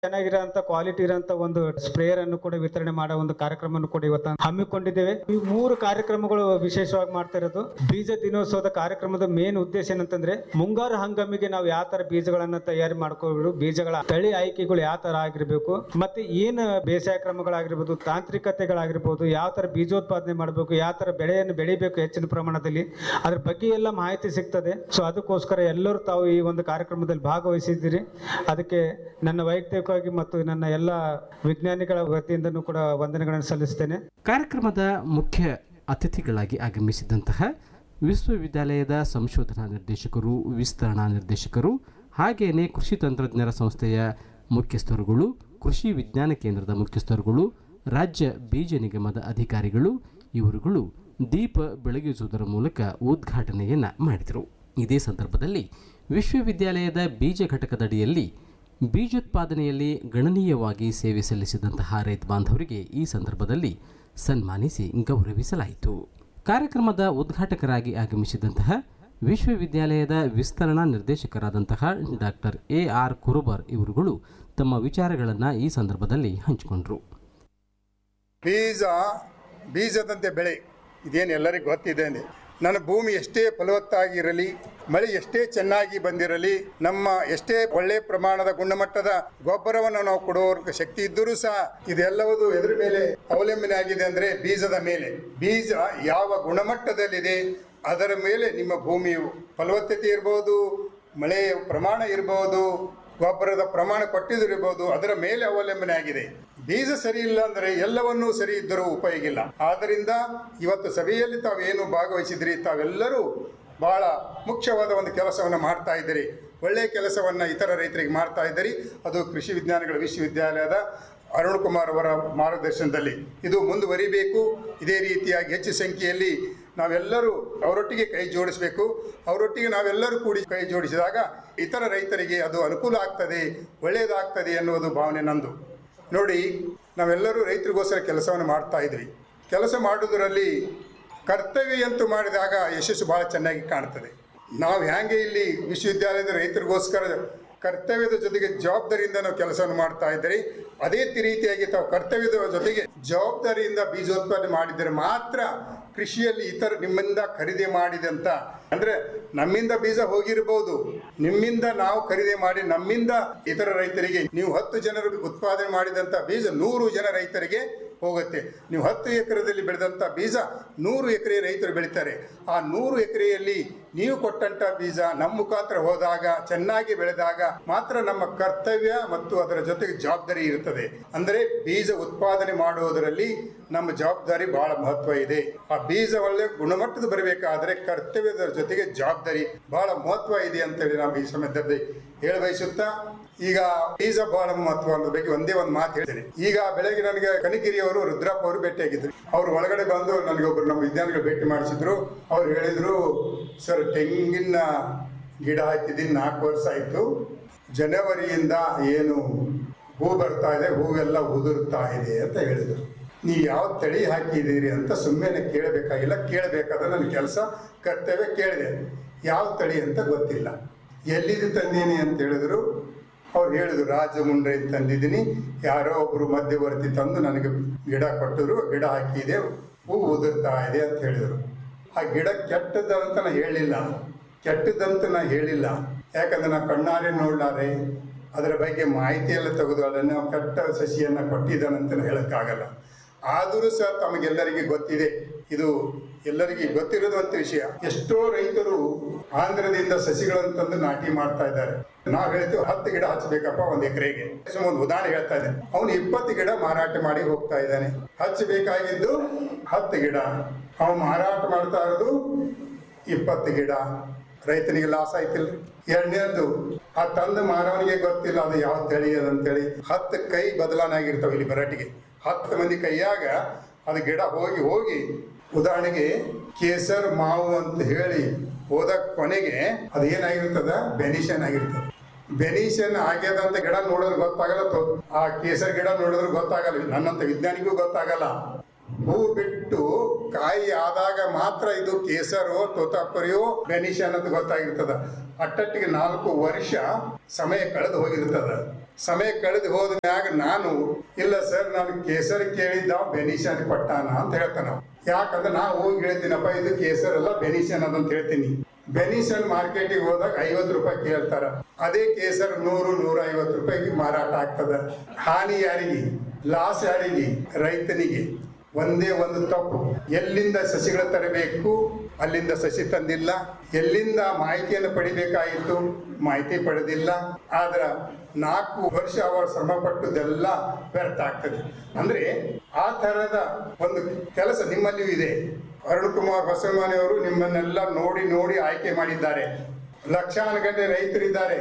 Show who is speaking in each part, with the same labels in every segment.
Speaker 1: ಚೆನ್ನಾಗಿರೋಂಥ quality ಇರೋಂಥ ಒಂದು sprayer ಅನ್ನು ಕೂಡ ವಿತರಣೆ ಮಾಡೋ ಒಂದು ಕಾರ್ಯಕ್ರಮವನ್ನು ಕೂಡ ಇವತ್ತು ಹಮ್ಮಿಕೊಂಡಿದ್ದೇವೆ ಈ ಮೂರು ಕಾರ್ಯಕ್ರಮಗಳು ವಿಶೇಷವಾಗಿ ಮಾಡ್ತಾ ಇರೋದು ಬೀಜ ದಿನೋತ್ಸವದ ಕಾರ್ಯಕ್ರಮದ ಮೇನ್ ಉದ್ದೇಶ ಏನಂತಂದ್ರೆ ಮುಂಗಾರು ಹಂಗಾಮಿಗೆ ನಾವು ಯಾವ ತರ ಬೀಜಗಳನ್ನ ತಯಾರಿ ಮಾಡ್ಕೋಬೇಕು ಬೀಜಗಳ ತಳಿ ಆಯ್ಕೆಗಳು ಯಾವ ತರ ಆಗಿರ್ಬೇಕು ಮತ್ತೆ ಏನು ಬೇಸಾಯ ಕ್ರಮಗಳಾಗಿರ್ಬೋದು ತಾಂತ್ರಿಕತೆಗಳಾಗಿರ್ಬೋದು ಯಾವ ತರ ಬೀಜೋತ್ಪಾದನೆ ಮಾಡಬೇಕು ಯಾವ ತರ ಬೆಳೆಯನ್ನು ಬೆಳಿಬೇಕು ಹೆಚ್ಚಿನ ಪ್ರಮಾಣದಲ್ಲಿ ಅದ್ರ ಬಗ್ಗೆ ಎಲ್ಲ ಮಾಹಿತಿ ಸಿಗ್ತದೆ ಸೊ ಅದಕ್ಕೋಸ್ಕರ ಎಲ್ಲರೂ ತಾವು ಈ ಒಂದು ಕಾರ್ಯಕ್ರಮದಲ್ಲಿ ಭಾಗವಹಿಸಿದ್ದೀರಿ ಅದಕ್ಕೆ ನನ್ನ ವೈಯಕ್ತಿಕವಾಗಿ ಮತ್ತು ನನ್ನ ಎಲ್ಲ ವಿಜ್ಞಾನಿಗಳ ವತಿಯಿಂದನೂ ಕೂಡ ವಂದನೆಗಳನ್ನು ಸಲ್ಲಿಸ್ತೇನೆ
Speaker 2: ಕಾರ್ಯಕ್ರಮದ ಮುಖ್ಯ ಅತಿಥಿಗಳಾಗಿ ಆಗಮಿಸಿದಂತಹ ವಿಶ್ವವಿದ್ಯಾಲಯದ ಸಂಶೋಧನಾ ನಿರ್ದೇಶಕರು ವಿಸ್ತರಣಾ ನಿರ್ದೇಶಕರು ಹಾಗೆಯೇ ಕೃಷಿ ತಂತ್ರಜ್ಞರ ಸಂಸ್ಥೆಯ ಮುಖ್ಯಸ್ಥರುಗಳು ಕೃಷಿ ವಿಜ್ಞಾನ ಕೇಂದ್ರದ ಮುಖ್ಯಸ್ಥರುಗಳು ರಾಜ್ಯ ಬೀಜ ನಿಗಮದ ಅಧಿಕಾರಿಗಳು ಇವರುಗಳು ದೀಪ ಬೆಳಗಿಸುವುದರ ಮೂಲಕ ಉದ್ಘಾಟನೆಯನ್ನು ಮಾಡಿದರು ಇದೇ ಸಂದರ್ಭದಲ್ಲಿ ವಿಶ್ವವಿದ್ಯಾಲಯದ ಬೀಜ ಘಟಕದಡಿಯಲ್ಲಿ ಬೀಜೋತ್ಪಾದನೆಯಲ್ಲಿ ಗಣನೀಯವಾಗಿ ಸೇವೆ ಸಲ್ಲಿಸಿದಂತಹ ರೈತ ಬಾಂಧವರಿಗೆ ಈ ಸಂದರ್ಭದಲ್ಲಿ ಸನ್ಮಾನಿಸಿ ಗೌರವಿಸಲಾಯಿತು ಕಾರ್ಯಕ್ರಮದ ಉದ್ಘಾಟಕರಾಗಿ ಆಗಮಿಸಿದಂತಹ ವಿಶ್ವವಿದ್ಯಾಲಯದ ವಿಸ್ತರಣಾ ನಿರ್ದೇಶಕರಾದಂತಹ ಡಾಕ್ಟರ್ ಎ ಆರ್ ಕುರುಬರ್ ಇವರುಗಳು ತಮ್ಮ ವಿಚಾರಗಳನ್ನು ಈ ಸಂದರ್ಭದಲ್ಲಿ ಹಂಚಿಕೊಂಡರು
Speaker 3: ಬೀಜ ಬೀಜದಂತೆ ಬೆಳೆ ಇದೇನು ಎಲ್ಲರಿಗೂ ಗೊತ್ತಿದೆ ನನ್ನ ಭೂಮಿ ಎಷ್ಟೇ ಫಲವತ್ತಾಗಿರಲಿ ಮಳೆ ಎಷ್ಟೇ ಚೆನ್ನಾಗಿ ಬಂದಿರಲಿ ನಮ್ಮ ಎಷ್ಟೇ ಒಳ್ಳೆ ಪ್ರಮಾಣದ ಗುಣಮಟ್ಟದ ಗೊಬ್ಬರವನ್ನು ನಾವು ಕೊಡುವ ಶಕ್ತಿ ಇದ್ದರೂ ಸಹ ಇದೆಲ್ಲವುದು ಎದುರ ಮೇಲೆ ಅವಲಂಬನೆ ಆಗಿದೆ ಅಂದರೆ ಬೀಜದ ಮೇಲೆ ಬೀಜ ಯಾವ ಗುಣಮಟ್ಟದಲ್ಲಿದೆ ಅದರ ಮೇಲೆ ನಿಮ್ಮ ಭೂಮಿಯು ಫಲವತ್ತತೆ ಇರ್ಬೋದು ಮಳೆಯ ಪ್ರಮಾಣ ಇರಬಹುದು ಗೊಬ್ಬರದ ಪ್ರಮಾಣ ಕೊಟ್ಟಿದ್ದಿರಬಹುದು ಅದರ ಮೇಲೆ ಅವಲಂಬನೆ ಆಗಿದೆ ಬೀಜ ಸರಿ ಇಲ್ಲ ಅಂದರೆ ಎಲ್ಲವನ್ನೂ ಸರಿ ಇದ್ದರೂ ಉಪಯೋಗ ಇಲ್ಲ ಆದ್ದರಿಂದ ಇವತ್ತು ಸಭೆಯಲ್ಲಿ ತಾವೇನು ಭಾಗವಹಿಸಿದ್ರಿ ತಾವೆಲ್ಲರೂ ಬಹಳ ಮುಖ್ಯವಾದ ಒಂದು ಕೆಲಸವನ್ನು ಮಾಡ್ತಾ ಇದ್ದೀರಿ ಒಳ್ಳೆಯ ಕೆಲಸವನ್ನು ಇತರ ರೈತರಿಗೆ ಮಾಡ್ತಾ ಇದ್ದೀರಿ ಅದು ಕೃಷಿ ವಿಜ್ಞಾನಗಳ ವಿಶ್ವವಿದ್ಯಾಲಯದ ಅರುಣ್ ಕುಮಾರ್ ಅವರ ಮಾರ್ಗದರ್ಶನದಲ್ಲಿ ಇದು ಮುಂದುವರಿಬೇಕು ಇದೇ ರೀತಿಯಾಗಿ ಹೆಚ್ಚು ಸಂಖ್ಯೆಯಲ್ಲಿ ನಾವೆಲ್ಲರೂ ಅವರೊಟ್ಟಿಗೆ ಕೈ ಜೋಡಿಸಬೇಕು ಅವರೊಟ್ಟಿಗೆ ನಾವೆಲ್ಲರೂ ಕೂಡಿ ಕೈ ಜೋಡಿಸಿದಾಗ ಇತರ ರೈತರಿಗೆ ಅದು ಅನುಕೂಲ ಆಗ್ತದೆ ಒಳ್ಳೆಯದಾಗ್ತದೆ ಎನ್ನುವುದು ಭಾವನೆ ನಂದು ನೋಡಿ ನಾವೆಲ್ಲರೂ ರೈತರಿಗೋಸ್ಕರ ಕೆಲಸವನ್ನು ಮಾಡ್ತಾ ಇದ್ವಿ ಕೆಲಸ ಮಾಡುವುದರಲ್ಲಿ ಕರ್ತವ್ಯ ಅಂತೂ ಮಾಡಿದಾಗ ಯಶಸ್ಸು ಭಾಳ ಚೆನ್ನಾಗಿ ಕಾಣ್ತದೆ ನಾವು ಹೇಗೆ ಇಲ್ಲಿ ವಿಶ್ವವಿದ್ಯಾಲಯದ ರೈತರಿಗೋಸ್ಕರ ಕರ್ತವ್ಯದ ಜೊತೆಗೆ ಜವಾಬ್ದಾರಿಯಿಂದ ನಾವು ಕೆಲಸವನ್ನು ಮಾಡ್ತಾ ಇದ್ದೀರಿ ಅದೇ ರೀತಿಯಾಗಿ ತಾವು ಕರ್ತವ್ಯದ ಜೊತೆಗೆ ಜವಾಬ್ದಾರಿಯಿಂದ ಬೀಜೋತ್ಪಾದನೆ ಮಾಡಿದರೆ ಮಾತ್ರ ಕೃಷಿಯಲ್ಲಿ ಇತರ ನಿಮ್ಮಿಂದ ಖರೀದಿ ಮಾಡಿದಂತ ಅಂದ್ರೆ ನಮ್ಮಿಂದ ಬೀಜ ಹೋಗಿರಬಹುದು ನಿಮ್ಮಿಂದ ನಾವು ಖರೀದಿ ಮಾಡಿ ನಮ್ಮಿಂದ ಇತರ ರೈತರಿಗೆ ನೀವು ಹತ್ತು ಜನರು ಉತ್ಪಾದನೆ ಮಾಡಿದಂತ ಬೀಜ ನೂರು ಜನ ರೈತರಿಗೆ ಹೋಗುತ್ತೆ ನೀವು ಹತ್ತು ಎಕರೆದಲ್ಲಿ ಬೆಳೆದಂಥ ಬೀಜ ನೂರು ಎಕರೆ ರೈತರು ಬೆಳೀತಾರೆ ಆ ನೂರು ಎಕರೆಯಲ್ಲಿ ನೀವು ಕೊಟ್ಟಂಥ ಬೀಜ ನಮ್ಮ ಮುಖಾಂತರ ಹೋದಾಗ ಚೆನ್ನಾಗಿ ಬೆಳೆದಾಗ ಮಾತ್ರ ನಮ್ಮ ಕರ್ತವ್ಯ ಮತ್ತು ಅದರ ಜೊತೆಗೆ ಜವಾಬ್ದಾರಿ ಇರುತ್ತದೆ ಅಂದರೆ ಬೀಜ ಉತ್ಪಾದನೆ ಮಾಡುವುದರಲ್ಲಿ ನಮ್ಮ ಜವಾಬ್ದಾರಿ ಬಹಳ ಮಹತ್ವ ಇದೆ ಆ ಬೀಜ ಒಳ್ಳೆ ಗುಣಮಟ್ಟದ ಬರಬೇಕಾದ್ರೆ ಕರ್ತವ್ಯದ ಜೊತೆಗೆ ಜವಾಬ್ದಾರಿ ಬಹಳ ಮಹತ್ವ ಇದೆ ಅಂತೇಳಿ ನಾವು ಈ ಸಮಯದಲ್ಲಿ ಹೇಳ ಬಯಸುತ್ತಾ ಈಗ ಬೀಜ ಬಹಳ ಮಹತ್ವ ಅನ್ನೋದ್ರ ಬಗ್ಗೆ ಒಂದೇ ಒಂದು ಮಾತು ಹೇಳ್ತೇನೆ ಈಗ ಬೆಳಗ್ಗೆ ನನಗೆ ಕನಿಗಿರಿ ಅವರು ರುದ್ರಪ್ಪ ಅವರು ಭೇಟಿಯಾಗಿದ್ರು ಅವ್ರು ಒಳಗಡೆ ಬಂದು ನನಗೆ ಒಬ್ರು ನಮ್ಮ ವಿಜ್ಞಾನಿಗಳು ಭೇಟಿ ಮಾಡಿಸಿದ್ರು ಅವ್ರು ಹೇಳಿದ್ರು ಸರ್ ತೆಂಗಿನ ಗಿಡ ಹಾಕಿದ್ದೀನಿ ನಾಲ್ಕು ವರ್ಷ ಆಯ್ತು ಜನವರಿಯಿಂದ ಏನು ಹೂ ಬರ್ತಾ ಇದೆ ಹೂವೆಲ್ಲ ಉದುರುತ್ತಾ ಇದೆ ಅಂತ ಹೇಳಿದ್ರು ನೀವು ಯಾವ ತಳಿ ಹಾಕಿದ್ದೀರಿ ಅಂತ ಸುಮ್ಮನೆ ಕೇಳಬೇಕಾಗಿಲ್ಲ ಕೇಳಬೇಕಾದ್ರೆ ನನ್ನ ಕೆಲಸ ಕರ್ತವ್ಯ ಕೇಳಿದೆ ಯಾವ ತಳಿ ಅಂತ ಗೊತ್ತಿಲ್ಲ ಎಲ್ಲಿದು ತಂದೀನಿ ಅಂತ ಹೇಳಿದ್ರು ಅವ್ರು ಹೇಳಿದ್ರು ರಾಜಮುಂಡ್ರೆ ತಂದಿದ್ದೀನಿ ಯಾರೋ ಒಬ್ರು ಮಧ್ಯವರ್ತಿ ತಂದು ನನಗೆ ಗಿಡ ಕೊಟ್ಟರು ಗಿಡ ಹಾಕಿದೆ ಹೂ ಉದುರ್ತಾ ಇದೆ ಅಂತ ಹೇಳಿದರು ಆ ಗಿಡ ಕೆಟ್ಟದಂತ ನಾ ಹೇಳಿಲ್ಲ ಕೆಟ್ಟದಂತ ನಾ ಹೇಳಿಲ್ಲ ಯಾಕಂದ್ರೆ ನಾ ಕಣ್ಣಾರೆ ನೋಡ್ಲಾರೆ ಅದರ ಬಗ್ಗೆ ಮಾಹಿತಿ ಎಲ್ಲ ತೆಗೆದು ಅದನ್ನು ಕೆಟ್ಟ ಸಸಿಯನ್ನು ಕೊಟ್ಟಿದ್ದಾನಂತ ಹೇಳೋಕ್ಕಾಗಲ್ಲ ಆದರೂ ಸಹ ತಮಗೆಲ್ಲರಿಗೆ ಗೊತ್ತಿದೆ ಇದು ಎಲ್ಲರಿಗೂ ಗೊತ್ತಿರೋದಂತ ವಿಷಯ ಎಷ್ಟೋ ರೈತರು ಆಂಧ್ರದಿಂದ ಸಸಿಗಳನ್ನು ತಂದು ನಾಟಿ ಮಾಡ್ತಾ ಇದ್ದಾರೆ ನಾವು ಹೇಳ್ತೀವಿ ಹತ್ತು ಗಿಡ ಹಚ್ಚಬೇಕಪ್ಪ ಒಂದು ಎಕರೆಗೆ ಒಂದು ಉದಾಹರಣೆ ಹೇಳ್ತಾ ಇದ್ದೇನೆ ಅವನು ಇಪ್ಪತ್ತು ಗಿಡ ಮಾರಾಟ ಮಾಡಿ ಹೋಗ್ತಾ ಇದ್ದಾನೆ ಹಚ್ಚಬೇಕಾಗಿದ್ದು ಹತ್ತು ಗಿಡ ಅವನು ಮಾರಾಟ ಮಾಡ್ತಾ ಇರೋದು ಇಪ್ಪತ್ತು ಗಿಡ ರೈತನಿಗೆ ಲಾಸ್ ಆಯ್ತಿಲ್ರಿ ಎರಡನೇದು ಆ ತಂದ ಮಾರವನಿಗೆ ಗೊತ್ತಿಲ್ಲ ಅದು ಯಾವ ತಳಿ ಅದಂತೇಳಿ ಹತ್ತು ಕೈ ಬದಲಾವಣೆ ಆಗಿರ್ತಾವೆ ಇಲ್ಲಿ ಬರಾಟಿಗೆ ಹತ್ತು ಮಂದಿ ಕೈಯಾಗ ಅದು ಗಿಡ ಹೋಗಿ ಹೋಗಿ ಉದಾಹರಣೆಗೆ ಕೇಸರ್ ಮಾವು ಅಂತ ಹೇಳಿ ಹೋದ ಕೊನೆಗೆ ಅದು ಏನಾಗಿರ್ತದ ಬೆನಿಷನ್ ಆಗಿರ್ತದೆ ಬೆನಿಷನ್ ಆಗ್ಯದ ಅಂತ ಗಿಡ ನೋಡಿದ್ರೆ ಗೊತ್ತಾಗಲ್ಲ ತೊ- ಆ ಕೇಸರ್ ಗಿಡ ನೋಡಿದ್ರೆ ಗೊತ್ತಾಗಲ್ಲ ನನ್ನಂತ ವಿಜ್ಞಾನಿಗೂ ಗೊತ್ತಾಗಲ್ಲ ಹೂ ಬಿಟ್ಟು ಕಾಯಿ ಆದಾಗ ಮಾತ್ರ ಇದು ಕೇಸರು ತೋತಾಪುರಿಯೋ ಬೆನಿಷ್ ಅನ್ನೋದು ಗೊತ್ತಾಗಿರ್ತದ ಅಟ್ಟಟ್ಟಿಗೆ ನಾಲ್ಕು ವರ್ಷ ಸಮಯ ಕಳೆದು ಹೋಗಿರ್ತದ ಸಮಯ ಕಳೆದು ಹೋದ ಮ್ಯಾಗ ನಾನು ಇಲ್ಲ ಸರ್ ನಾನು ಕೇಸರಿ ಕೇಳಿದ್ದ ಬೆನಿಷನ್ ಕೊಟ್ಟಾನ ಅಂತ ಹೇಳ್ತಾನ ಅವ. ಯಾಕಂದ್ರೆ ನಾ ಹೋಗಿ ಹೇಳ್ತೀನಪ್ಪ ಇದು ಕೇಸರ್ ಅಲ್ಲ ಬೆನಿಷನ್ ಅದಂತ ಹೇಳ್ತೀನಿ ಬೆನಿಷನ್ ಮಾರ್ಕೆಟಿಗೆ ಹೋದಾಗ ಐವತ್ತು ರೂಪಾಯಿ ಕೇಳ್ತಾರ ಅದೇ ಕೇಸರ್ ನೂರು ನೂರ ಐವತ್ತು ರೂಪಾಯಿಗೆ ಮಾರಾಟ ಆಗ್ತದ ಹಾನಿ ಯಾರಿಗೆ ಲಾಸ್ ಯಾರಿಗೆ ರೈತನಿಗೆ ಒಂದೇ ಒಂದು ತಪ್ಪು ಎಲ್ಲಿಂದ ಸಸಿಗಳ ತರಬೇಕು ಅಲ್ಲಿಂದ ಸಸಿ ತಂದಿಲ್ಲ ಎಲ್ಲಿಂದ ಮಾಹಿತಿಯನ್ನು ಪಡಿಬೇಕಾಯಿತು ಮಾಹಿತಿ ಪಡೆದಿಲ್ಲ ಆದ್ರ ನಾಲ್ಕು ವರ್ಷ ಅವರು ಶ್ರಮ ಪಟ್ಟದೆಲ್ಲ ವ್ಯರ್ಥ ಆಗ್ತದೆ ಅಂದ್ರೆ ಆ ತರದ ಒಂದು ಕೆಲಸ ನಿಮ್ಮಲ್ಲಿಯೂ ಇದೆ ಅರುಣ್ ಕುಮಾರ್ ಹೊಸಮನೆಯವರು ನಿಮ್ಮನ್ನೆಲ್ಲ ನೋಡಿ ನೋಡಿ ಆಯ್ಕೆ ಮಾಡಿದ್ದಾರೆ ಲಕ್ಷಾನುಗಟ್ಟಲೆ ರೈತರಿದ್ದಾರೆ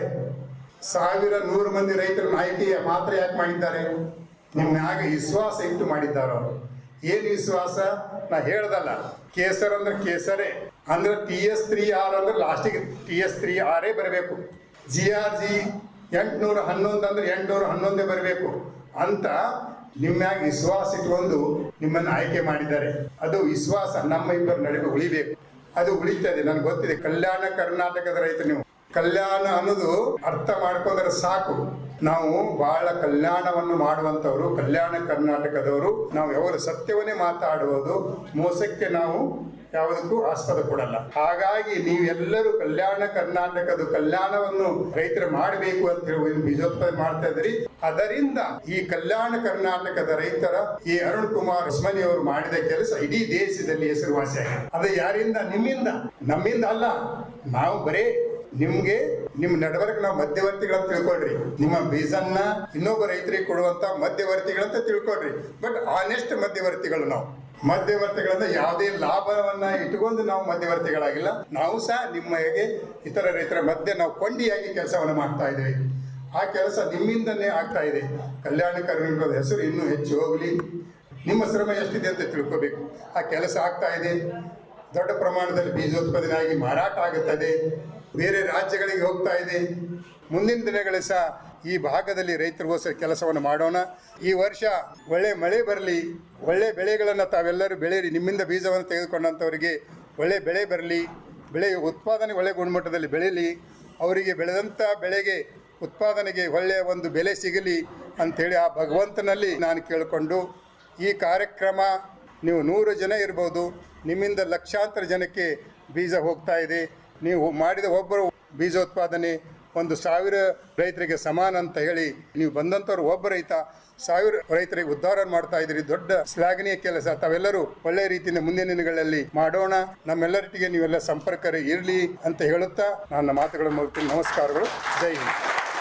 Speaker 3: ಸಾವಿರ ನೂರು ಮಂದಿ ರೈತರ ಆಯ್ಕೆಯ ಮಾತ್ರ ಯಾಕೆ ಮಾಡಿದ್ದಾರೆ ನಿಮ್ಮ ಮ್ಯಾಗ ವಿಶ್ವಾಸ ಇಟ್ಟು ಮಾಡಿದ್ದಾರೆ ಅವರು ಏನು ವಿಶ್ವಾಸ ನಾ ಹೇಳ್ದಲ್ಲ ಕೇಸರ್ ಅಂದ್ರೆ ಕೇಸರೇ ಅಂದ್ರೆ ಟಿ ಎಸ್ ತ್ರೀ ಆರ್ ಅಂದ್ರೆ ಲಾಸ್ಟಿಗೆ ಟಿ ಎಸ್ ತ್ರೀ ಆರೇ ಬರಬೇಕು ಜಿ ಆರ್ ಜಿ ಎಂಟ್ನೂರ ಹನ್ನೊಂದು ಅಂದ್ರೆ ಎಂಟ್ನೂರ ಹನ್ನೊಂದೇ ಬರಬೇಕು ಅಂತ ನಿಮ್ಮ್ಯಾಗ ವಿಶ್ವಾಸ ಇಟ್ಕೊಂಡು ನಿಮ್ಮನ್ನು ಆಯ್ಕೆ ಮಾಡಿದ್ದಾರೆ ಅದು ವಿಶ್ವಾಸ ನಮ್ಮ ಇಬ್ಬರ ನಡುವೆ ಉಳಿಬೇಕು ಅದು ಉಳಿತದೆ ನನಗೆ ಗೊತ್ತಿದೆ ಕಲ್ಯಾಣ ಕರ್ನಾಟಕದ ರೈತ ನೀವು ಕಲ್ಯಾಣ ಅನ್ನೋದು ಅರ್ಥ ಮಾಡ್ಕೊಂಡ್ರೆ ಸಾಕು ನಾವು ಬಹಳ ಕಲ್ಯಾಣವನ್ನು ಮಾಡುವಂತವರು ಕಲ್ಯಾಣ ಕರ್ನಾಟಕದವರು ನಾವು ಯಾವಾಗ ಸತ್ಯವನ್ನೇ ಮಾತಾಡುವುದು ಮೋಸಕ್ಕೆ ನಾವು ಯಾವುದಕ್ಕೂ ಆಸ್ಪದ ಕೊಡಲ್ಲ ಹಾಗಾಗಿ ನೀವೆಲ್ಲರೂ ಕಲ್ಯಾಣ ಕರ್ನಾಟಕದ ಕಲ್ಯಾಣವನ್ನು ರೈತರು ಮಾಡಬೇಕು ಅಂತ ಹೇಳಿ ಬೀಜೋತ್ಪಾದನೆ ಮಾಡ್ತಾ ಇದ್ರಿ ಅದರಿಂದ ಈ ಕಲ್ಯಾಣ ಕರ್ನಾಟಕದ ರೈತರ ಈ ಅರುಣ್ ಕುಮಾರ್ ಉಸ್ಮಾನಿ ಅವರು ಮಾಡಿದ ಕೆಲಸ ಇಡೀ ದೇಶದಲ್ಲಿ ಹೆಸರುವಾಸಿಯಾಗಿದೆ ಅದು ಯಾರಿಂದ ನಿಮ್ಮಿಂದ ನಮ್ಮಿಂದ ಅಲ್ಲ ನಾವು ಬರೇ ನಿಮ್ಗೆ ನಿಮ್ ನಡವಳಿಕೆ ನಾವು ಮಧ್ಯವರ್ತಿಗಳಂತ ತಿಳ್ಕೊಳ್ರಿ ನಿಮ್ಮ ಬೀಜನ್ನ ಇನ್ನೊಬ್ಬ ರೈತರಿಗೆ ಕೊಡುವಂತ ಮಧ್ಯವರ್ತಿಗಳಂತ ತಿಳ್ಕೊಳ್ರಿ ಬಟ್ ಆನೆಸ್ಟ್ ಮಧ್ಯವರ್ತಿಗಳು ನಾವು ಮಧ್ಯವರ್ತಿಗಳಿಂದ ಯಾವುದೇ ಲಾಭವನ್ನ ಇಟ್ಟುಕೊಂಡು ನಾವು ಮಧ್ಯವರ್ತಿಗಳಾಗಿಲ್ಲ ನಾವು ಸಹ ನಿಮ್ಮ ಹೇಗೆ ಇತರ ರೈತರ ಮಧ್ಯೆ ನಾವು ಕೊಂಡಿಯಾಗಿ ಕೆಲಸವನ್ನು ಮಾಡ್ತಾ ಇದ್ದೇವೆ ಆ ಕೆಲಸ ನಿಮ್ಮಿಂದನೇ ಆಗ್ತಾ ಇದೆ ಕಲ್ಯಾಣ ಕರ್ನಾಟಕದ ಹೆಸರು ಇನ್ನೂ ಹೆಚ್ಚು ಹೋಗಲಿ ನಿಮ್ಮ ಶ್ರಮ ಎಷ್ಟಿದೆ ಅಂತ ತಿಳ್ಕೋಬೇಕು ಆ ಕೆಲಸ ಆಗ್ತಾ ಇದೆ ದೊಡ್ಡ ಪ್ರಮಾಣದಲ್ಲಿ ಬೀಜೋತ್ಪಾದನೆ ಆಗಿ ಮಾರಾಟ ಆಗುತ್ತದೆ ಬೇರೆ ರಾಜ್ಯಗಳಿಗೆ ಹೋಗ್ತಾ ಇದೆ ಮುಂದಿನ ದಿನಗಳಲ್ಲಿ ಸಹ ಈ ಭಾಗದಲ್ಲಿ ರೈತರಿಗೋಸ್ಕರ ಕೆಲಸವನ್ನು ಮಾಡೋಣ ಈ ವರ್ಷ ಒಳ್ಳೆ ಮಳೆ ಬರಲಿ ಒಳ್ಳೆ ಬೆಳೆಗಳನ್ನು ತಾವೆಲ್ಲರೂ ಬೆಳೆಯಿರಿ ನಿಮ್ಮಿಂದ ಬೀಜವನ್ನು ತೆಗೆದುಕೊಂಡಂಥವರಿಗೆ ಒಳ್ಳೆ ಬೆಳೆ ಬರಲಿ ಬೆಳೆ ಉತ್ಪಾದನೆ ಒಳ್ಳೆ ಗುಣಮಟ್ಟದಲ್ಲಿ ಬೆಳೀಲಿ ಅವರಿಗೆ ಬೆಳೆದಂಥ ಬೆಳೆಗೆ ಉತ್ಪಾದನೆಗೆ ಒಳ್ಳೆಯ ಒಂದು ಬೆಲೆ ಸಿಗಲಿ ಅಂಥೇಳಿ ಆ ಭಗವಂತನಲ್ಲಿ ನಾನು ಕೇಳಿಕೊಂಡು ಈ ಕಾರ್ಯಕ್ರಮ ನೀವು ನೂರು ಜನ ಇರ್ಬೋದು ನಿಮ್ಮಿಂದ ಲಕ್ಷಾಂತರ ಜನಕ್ಕೆ ಬೀಜ ಹೋಗ್ತಾ ಇದೆ ನೀವು ಮಾಡಿದ ಒಬ್ಬರು ಬೀಜೋತ್ಪಾದನೆ ಒಂದು ಸಾವಿರ ರೈತರಿಗೆ ಸಮಾನ ಅಂತ ಹೇಳಿ ನೀವು ಬಂದಂಥವ್ರು ಒಬ್ಬ ರೈತ ಸಾವಿರ ರೈತರಿಗೆ ಉದ್ಧಾರ ಮಾಡ್ತಾ ಇದ್ದೀರಿ ದೊಡ್ಡ ಶ್ಲಾಘನೀಯ ಕೆಲಸ ತಾವೆಲ್ಲರೂ ಒಳ್ಳೆಯ ರೀತಿಯಿಂದ ಮುಂದಿನ ದಿನಗಳಲ್ಲಿ ಮಾಡೋಣ ನಮ್ಮೆಲ್ಲರಿಗೆ ನೀವೆಲ್ಲ ಸಂಪರ್ಕ ಇರಲಿ ಅಂತ ಹೇಳುತ್ತಾ ನನ್ನ ಮಾತುಗಳನ್ನು ಮುಗಿಸ್ತೀನಿ ನಮಸ್ಕಾರಗಳು ಜೈ ಹಿಂದ್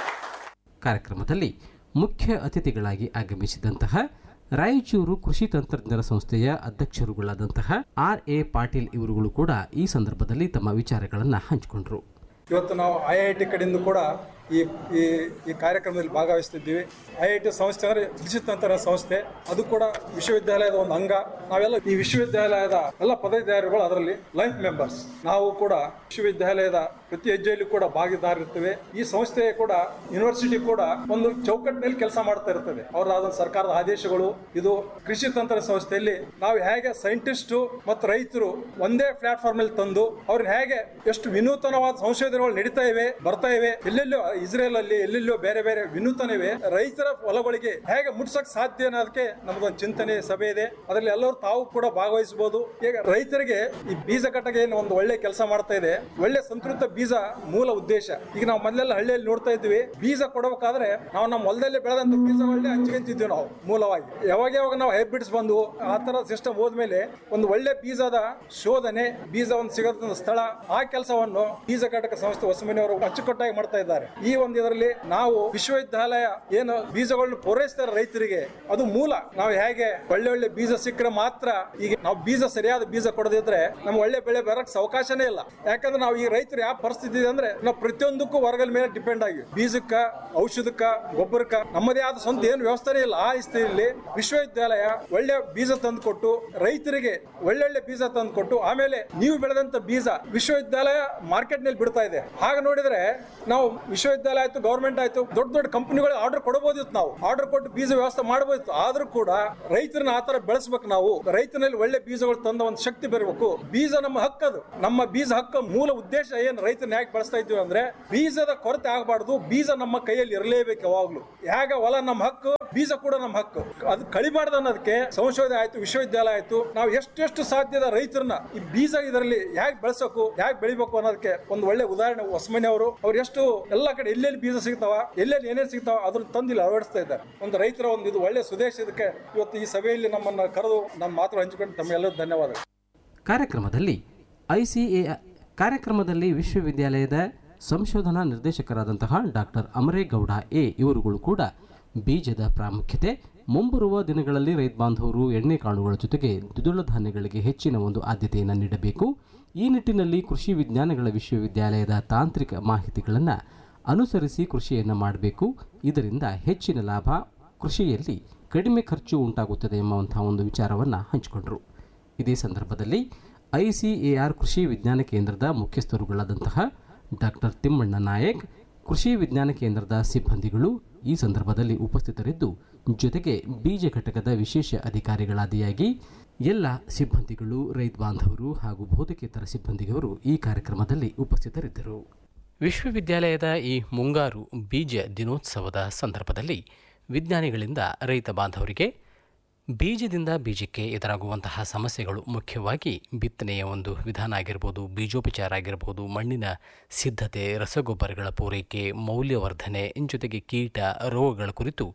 Speaker 2: ಕಾರ್ಯಕ್ರಮದಲ್ಲಿ ಮುಖ್ಯ ಅತಿಥಿಗಳಾಗಿ ಆಗಮಿಸಿದಂತಹ ರಾಯಚೂರು ಕೃಷಿ ತಂತ್ರಜ್ಞರ ಸಂಸ್ಥೆಯ ಅಧ್ಯಕ್ಷರುಗಳಾದಂತಹ ಆರ್ ಎ ಪಾಟೀಲ್ ಇವರುಗಳು ಕೂಡ ಈ ಸಂದರ್ಭದಲ್ಲಿ ತಮ್ಮ ವಿಚಾರಗಳನ್ನು ಹಂಚಿಕೊಂಡ್ರು
Speaker 4: ಇವತ್ತು ನಾವು ಐ ಐ ಟಿ ಕಡೆಯಿಂದ ಕೂಡ ಈ ಈ ಈ ಕಾರ್ಯಕ್ರಮದಲ್ಲಿ ಭಾಗವಹಿಸ್ತಿದ್ದೀವಿ ಐ ಐ ಟಿ ಸಂಸ್ಥೆ ಅಂದರೆ ಕೃಷಿ ತಂತ್ರ ಸಂಸ್ಥೆ ಅದು ಕೂಡ ವಿಶ್ವವಿದ್ಯಾಲಯದ ಒಂದು ಅಂಗ ನಾವೆಲ್ಲ ಈ ವಿಶ್ವವಿದ್ಯಾಲಯದ ಎಲ್ಲ ಪದವೀಧರಗಳು ಅದರಲ್ಲಿ ಲೈಫ್ ಮೆಂಬರ್ಸ್ ನಾವು ಕೂಡ ವಿಶ್ವವಿದ್ಯಾಲಯದ ಪ್ರತಿ ಹೆಜ್ಜೆಯಲ್ಲೂ ಕೂಡ ಭಾಗಿದಾರಿರ್ತೇವೆ ಈ ಸಂಸ್ಥೆ ಕೂಡ ಯೂನಿವರ್ಸಿಟಿ ಕೂಡ ಒಂದು ಚೌಕಟ್ಟಿನಲ್ಲಿ ಕೆಲಸ ಮಾಡ್ತಾ ಇರ್ತದೆ ಅವರಾದ ಸರ್ಕಾರದ ಆದೇಶಗಳು ಇದು ಕೃಷಿ ತಂತ್ರ ಸಂಸ್ಥೆಯಲ್ಲಿ ನಾವು ಹೇಗೆ ಸೈಂಟಿಸ್ಟು ಮತ್ತು ರೈತರು ಒಂದೇ ಪ್ಲಾಟ್ಫಾರ್ಮ್ ಅಲ್ಲಿ ತಂದು ಅವ್ರನ್ನ ಹೇಗೆ ಎಷ್ಟು ವಿನೂತನವಾದ ಸಂಶೋಧನೆಗಳು ನಡೀತಾ ಇವೆ ಬರ್ತಾ ಇವೆ ಎಲ್ಲೆಲ್ಲೋ ಇಸ್ರೇಲ್ ಅಲ್ಲಿ ಎಲ್ಲೆಲ್ಲೋ ಬೇರೆ ಬೇರೆ ವಿನೂತನ ಇವೆ ರೈತರ ಹೊಲಗಳಿಗೆ ಹೇಗೆ ಮುಟ್ಸಕ್ ಸಾಧ್ಯ ಅನ್ನೋದಕ್ಕೆ ನಮ್ದೊಂದು ಚಿಂತನೆ ಸಭೆ ಇದೆ ಅದರಲ್ಲಿ ಎಲ್ಲರೂ ತಾವು ಕೂಡ ಭಾಗವಹಿಸಬಹುದು ಈಗ ರೈತರಿಗೆ ಈ ಬೀಜ ಕಟ್ಟಗೆ ಏನು ಒಂದು ಒಳ್ಳೆ ಕೆಲಸ ಮಾಡ್ತಾ ಇದೆ ಒಳ್ಳೆ ಸಂತೃಪ್ತ ಬೀಜ ಮೂಲ ಉದ್ದೇಶ ಈಗ ನಾವು ಮೊದಲೆಲ್ಲ ಹಳ್ಳಿಯಲ್ಲಿ ನೋಡ್ತಾ ಇದ್ವಿ ಬೀಜ ಕೊಡಬೇಕಾದ್ರೆ ನಾವು ನಮ್ಮ ಹೊಲದಲ್ಲಿ ಬೆಳೆದಂತ ಬೀಜಗಳನ್ನೇ ಹಂಚ್ಕೊಂತಿದ್ವಿ ನಾವು ಮೂಲವಾಗಿ ಯಾವಾಗ ಯಾವಾಗ ನಾವು ಹೈಬ್ರಿಡ್ಸ್ ಬಂದು ಆ ತರ ಸಿಸ್ಟಮ್ ಹೋದ್ಮೇಲೆ ಒಂದು ಒಳ್ಳೆ ಬೀಜದ ಶೋಧನೆ ಬೀಜ ಒಂದು ಸಿಗೋದ ಸ್ಥಳ ಆ ಕೆಲಸವನ್ನು ಬೀಜ ಘಟಕ ಸಂಸ್ಥೆ ಹೊಸಮನೆಯವರು ಅಚ್ಚುಕಟ್ಟಾಗಿ ಮಾಡ್ತಾ ಇದ್ದಾರೆ ಈ ಒಂದು ಇದರಲ್ಲಿ ನಾವು ವಿಶ್ವವಿದ್ಯಾಲಯ ಏನು ಬೀಜಗಳನ್ನು ಪೂರೈಸ್ತಾರೆ ರೈತರಿಗೆ ಅದು ಮೂಲ ನಾವು ಹೇಗೆ ಒಳ್ಳೆ ಒಳ್ಳೆ ಬೀಜ ಸಿಕ್ಕರೆ ಮಾತ್ರ ಈಗ ನಾವು ಬೀಜ ಸರಿಯಾದ ಬೀಜ ಕೊಡದಿದ್ರೆ ನಮ್ಗೆ ಒಳ್ಳೆ ಬೆಳೆ ಬರಕ್ ಅವಕಾಶನೇ ಇಲ್ಲ ಯಾಕಂದ್ರೆ ನಾವು ಈ ರೈತರು ಯಾವ ಪರಿಸ್ಥಿತಿ ಇದೆ ಅಂದ್ರೆ ನಾವು ಪ್ರತಿಯೊಂದಕ್ಕೂ ಹೊರಗಲ್ ಮೇಲೆ ಡಿಪೆಂಡ್ ಆಗಿ ಬೀಜಕ್ಕ ಔಷಧಕ್ಕ ಗೊಬ್ಬರಕ್ಕ ನಮ್ಮದೇ ಆದ ಸ್ವಂತ ಏನು ವ್ಯವಸ್ಥೆನೇ ಇಲ್ಲ ಆ ಸ್ಥಿತಿಯಲ್ಲಿ ವಿಶ್ವವಿದ್ಯಾಲಯ ಒಳ್ಳೆ ಬೀಜ ತಂದು ಕೊಟ್ಟು ರೈತರಿಗೆ ಒಳ್ಳೊಳ್ಳೆ ಬೀಜ ತಂದು ಕೊಟ್ಟು ಆಮೇಲೆ ನೀವು ಬೆಳೆದಂತ ಬೀಜ ವಿಶ್ವವಿದ್ಯಾಲಯ ಮಾರ್ಕೆಟ್ ನಲ್ಲಿ ಬಿಡ್ತಾ ಇದೆ ಹಾಗೆ ನೋಡಿದ್ರೆ ನಾವು ವಿಶ್ವವಿದ್ಯಾಲಯ ವಿಶ್ವವಿದ್ಯಾಲಯ ಆಯ್ತು ಗೌರ್ಮೆಂಟ್ ಆಯ್ತು ದೊಡ್ಡ ದೊಡ್ಡ ಕಂಪನಿಗಳು ಆರ್ಡರ್ ಕೊಡಬಹುದಿತ್ತು ನಾವು ಆರ್ಡರ್ ಕೊಟ್ಟು ಬೀಜ ವ್ಯವಸ್ಥೆ ಮಾಡಬಹುದಿತ್ತು ಆದ್ರೂ ಕೂಡ ರೈತರನ್ನ ಆತರ ಬೆಳೆಸ್ಬೇಕು ನಾವು ರೈತನಲ್ಲಿ ಒಳ್ಳೆ ಬೀಜಗಳು ತಂದ ಒಂದು ಶಕ್ತಿ ಬರಬೇಕು ಬೀಜ ನಮ್ಮ ಹಕ್ಕದು ನಮ್ಮ ಬೀಜ ಹಕ್ಕ ಮೂಲ ಉದ್ದೇಶ ಏನ್ ರೈತನ ಯಾಕೆ ಬೆಳೆಸ್ತಾ ಇದ್ದೀವಿ ಅಂದ್ರೆ ಬೀಜದ ಕೊರತೆ ಆಗಬಾರ್ದು ಬೀಜ ನಮ್ಮ ಕೈಯಲ್ಲಿ ಇರಲೇಬೇಕು ಯಾವಾಗ್ಲೂ ಹೇಗೆ ಹೊಲ ನಮ್ಮ ಹಕ್ಕು ಬೀಜ ಕೂಡ ನಮ್ಮ ಹಕ್ಕು ಅದು ಕಳಿಬಾರ್ದು ಅನ್ನೋದಕ್ಕೆ ಸಂಶೋಧನೆ ಆಯ್ತು ವಿಶ್ವವಿದ್ಯಾಲಯ ಆಯ್ತು ನಾವು ಎಷ್ಟೆಷ್ಟು ಸಾಧ್ಯದ ರೈತರನ್ನ ಈ ಬೀಜ ಇದರಲ್ಲಿ ಹೇಗೆ ಬೆಳೆಸಬೇಕು ಹೇಗೆ ಬೆಳಿಬೇಕು ಅನ್ನೋದಕ್ಕೆ ಒಂದು ಒಳ್ಳೆ ಉದಾಹರಣೆ ಹೊಸಮನಿ ಅವರು ಅವ್ರು ಎಷ್ಟು ಎಲ್ಲ ಕಡೆ ಎಲ್ಲೆಲ್ಲಿ ಬೀಜ ಸಿಗ್ತಾವ ಎಲ್ಲೆಲ್ಲಿ ಏನೇನು ಸಿಗ್ತಾವ ಅದನ್ನ ತಂದು ಇಲ್ಲಿ ಅಳವಡಿಸ್ತಾ ಇದ್ದಾರೆ ಒಂದು ರೈತರ ಒಂದು ಇದು ಒಳ್ಳೆ ಸುದೇಶ ಇದಕ್ಕೆ ಇವತ್ತು ಈ ಸಭೆಯಲ್ಲಿ ನಮ್ಮನ್ನ ಕರೆದು ನಮ್ಮ ಮಾತು ಹಂಚಿಕೊಂಡು ತಮ್ಮೆಲ್ಲರೂ ಧನ್ಯವಾದ
Speaker 2: ಕಾರ್ಯಕ್ರಮದಲ್ಲಿ ಐಸಿಎ ಕಾರ್ಯಕ್ರಮದಲ್ಲಿ ವಿಶ್ವವಿದ್ಯಾಲಯದ ಸಂಶೋಧನಾ ನಿರ್ದೇಶಕರಾದಂತಹ ಡಾಕ್ಟರ್ ಅಮರೇಗೌಡ ಎ ಇವರುಗಳು ಕೂಡ ಬೀಜದ ಪ್ರಾಮುಖ್ಯತೆ ಮುಂಬರುವ ದಿನಗಳಲ್ಲಿ ರೈತ ಬಾಂಧವರು ಎಣ್ಣೆ ಕಾಳುಗಳ ಜೊತೆಗೆ ದ್ವಿದಳ ಧಾನ್ಯಗಳಿಗೆ ಹೆಚ್ಚಿನ ಒಂದು ಆದ್ಯತೆಯನ್ನು ನೀಡಬೇಕು ಈ ನಿಟ್ಟಿನಲ್ಲಿ ಕೃಷಿ ವಿಜ್ಞಾನಗಳ ವಿಶ್ವವಿದ್ಯಾಲಯದ ತಾಂತ್ರಿಕ ಮಾಹಿತಿಗಳನ್ನು ಅನುಸರಿಸಿ ಕೃಷಿಯನ್ನು ಮಾಡಬೇಕು ಇದರಿಂದ ಹೆಚ್ಚಿನ ಲಾಭ ಕೃಷಿಯಲ್ಲಿ ಕಡಿಮೆ ಖರ್ಚು ಉಂಟಾಗುತ್ತದೆ ಎಂಬುವಂತಹ ಒಂದು ವಿಚಾರವನ್ನು ಹಂಚಿಕೊಂಡರು ಇದೇ ಸಂದರ್ಭದಲ್ಲಿ ಐಸಿಎಆರ್ ಕೃಷಿ ವಿಜ್ಞಾನ ಕೇಂದ್ರದ ಮುಖ್ಯಸ್ಥರುಗಳಾದಂತಹ ಡಾಕ್ಟರ್ ತಿಮ್ಮಣ್ಣ ನಾಯಕ್ ಕೃಷಿ ವಿಜ್ಞಾನ ಕೇಂದ್ರದ ಸಿಬ್ಬಂದಿಗಳು ಈ ಸಂದರ್ಭದಲ್ಲಿ ಉಪಸ್ಥಿತರಿದ್ದು ಜೊತೆಗೆ ಬೀಜ ಘಟಕದ ವಿಶೇಷ ಅಧಿಕಾರಿಗಳಾದಿಯಾಗಿ ಎಲ್ಲ ಸಿಬ್ಬಂದಿಗಳು ರೈತ ಬಾಂಧವರು ಹಾಗೂ ಬೋಧಕೇತರ ಸಿಬ್ಬಂದಿಗವರು ಈ ಕಾರ್ಯಕ್ರಮದಲ್ಲಿ ಉಪಸ್ಥಿತರಿದ್ದರು ವಿಶ್ವವಿದ್ಯಾಲಯದ ಈ ಮುಂಗಾರು ಬೀಜ ದಿನೋತ್ಸವದ ಸಂದರ್ಭದಲ್ಲಿ ವಿಜ್ಞಾನಿಗಳಿಂದ ರೈತ ಬಾಂಧವರಿಗೆ ಬೀಜದಿಂದ ಬೀಜಕ್ಕೆ ಎದುರಾಗುವಂತಹ ಸಮಸ್ಯೆಗಳು ಮುಖ್ಯವಾಗಿ ಬಿತ್ತನೆಯ ಒಂದು ವಿಧಾನ ಆಗಿರ್ಬೋದು ಬೀಜೋಪಚಾರ ಆಗಿರ್ಬೋದು ಮಣ್ಣಿನ ಸಿದ್ಧತೆ ರಸಗೊಬ್ಬರಗಳ ಪೂರೈಕೆ ಮೌಲ್ಯವರ್ಧನೆ ಜೊತೆಗೆ ಕೀಟ ರೋಗಗಳ ಕುರಿತು